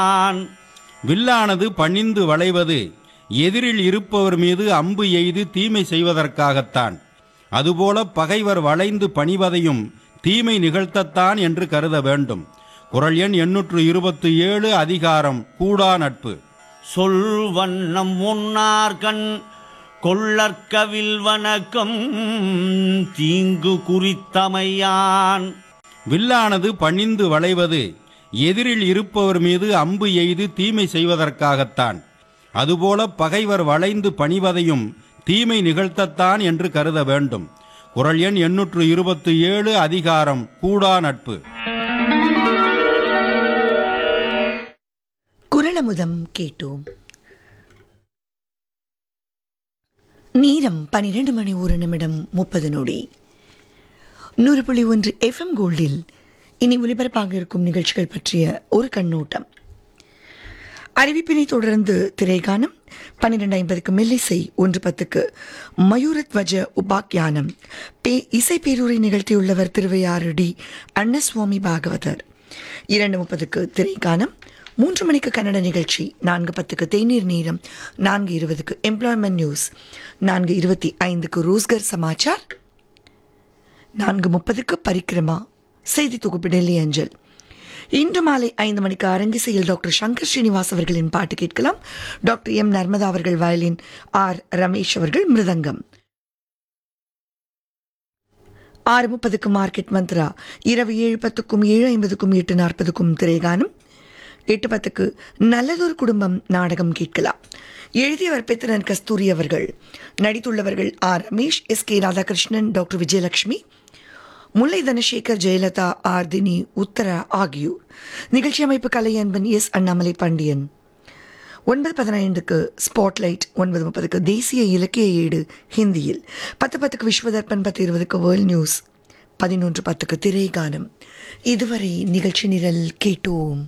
on வில்லானது பணிந்து வளைவது எதிரில் இருப்பவர் மீது அம்பு எய்து தீமை செய்வதற்காகத்தான் அதுபோல பகைவர் வளைந்து பணிவதையும் தீமை நிகழ்த்தத்தான் என்று கருத வேண்டும் குரல் எண் எண்ணூற்று இருபத்தி ஏழு அதிகாரம் கூடா நட்பு சொல் வண்ணம் உன்னார்கண் கொள்ளற்கவில் வணக்கம் தீங்கு குறித்தமையான் வில்லானது பணிந்து வளைவது எதிரில் இருப்பவர் மீது அம்பு எய்து தீமை செய்வதற்காகத்தான் அதுபோல பகைவர் வளைந்து பணிவதையும் தீமை நிகழ்த்தத்தான் என்று கருத வேண்டும் குரல் எண் எண்ணூற்று இருபத்தி ஏழு அதிகாரம் கூடா நட்பு குரலமுதம் கேட்டோம் நேரம் பனிரெண்டு மணி ஒரு நிமிடம் முப்பது நொடி நூறு புள்ளி ஒன்று எஃப்எம் கோல்டில் இனி ஒலிபரப்பாக இருக்கும் நிகழ்ச்சிகள் பற்றிய ஒரு கண்ணோட்டம் அறிவிப்பினை தொடர்ந்து திரைகானம் பன்னிரெண்டு ஐம்பதுக்கு மெல்லிசை ஒன்று பத்துக்கு மயூரத்வஜ உபாக்கியானம் பே இசை பேரூரை நிகழ்த்தியுள்ளவர் திருவையாறு டி அன்னசுவாமி பாகவதர் இரண்டு முப்பதுக்கு திரைகானம் மூன்று மணிக்கு கன்னட நிகழ்ச்சி நான்கு பத்துக்கு தேநீர் நேரம் நான்கு இருபதுக்கு எம்ப்ளாய்மெண்ட் நியூஸ் நான்கு இருபத்தி ஐந்துக்கு ரோஸ்கர் சமாச்சார் நான்கு முப்பதுக்கு பரிக்கிரமா செய்தி தொகுப்பு டெல்லி அஞ்சல் இன்று மாலை ஐந்து மணிக்கு அரங்கிசையில் டாக்டர் சங்கர் ஸ்ரீனிவாஸ் அவர்களின் பாட்டு கேட்கலாம் டாக்டர் எம் நர்மதா அவர்கள் வயலின் ஆர் ரமேஷ் அவர்கள் மிருதங்கம் ஆறு முப்பதுக்கு மார்க்கெட் மந்த்ரா இரவு ஏழு பத்துக்கும் ஏழு ஐம்பதுக்கும் எட்டு நாற்பதுக்கும் திரைகானம் எட்டு பத்துக்கு நல்லதொரு குடும்பம் நாடகம் கேட்கலாம் எழுதியவர் பெத்திரன் கஸ்தூரி அவர்கள் நடித்துள்ளவர்கள் R Ramesh S K Radhakrishnan doctor Vijayalakshmi Mullai Dhanasekar Jayalatha R தினி உத்தரா ஆகியோர் நிகழ்ச்சி அமைப்பு கலை அன்பன் எஸ் அண்ணாமலை பாண்டியன் ஒன்பது பதினைந்துக்கு ஸ்பாட்லைட் ஒன்பது முப்பதுக்கு தேசிய இலக்கிய ஏடு ஹிந்தியில் பத்து பத்துக்கு விஸ்வதர்பன் பத்து இருபதுக்கு வேர்ல்ட் நியூஸ் பதினொன்று பத்துக்கு திரைகானம் இதுவரை நிகழ்ச்சி நிரல் கேட்டோம்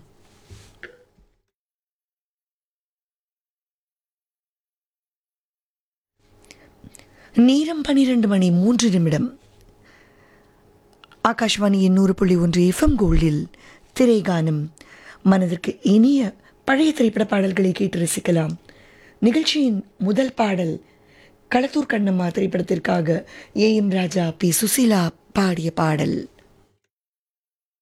நேரம் பனிரெண்டு மணி மூன்று நிமிடம் ஆகாஷ்வாணியின் நூறு புள்ளி ஒன்று எஃப்எம் கோல்டில் திரைகானம் மனதிற்கு இனிய பழைய திரைப்பட பாடல்களை கேட்டு ரசிக்கலாம் நிகழ்ச்சியின் முதல் பாடல் களத்தூர் கண்ணம்மா திரைப்படத்திற்காக A M Raja P Susheela பாடிய பாடல்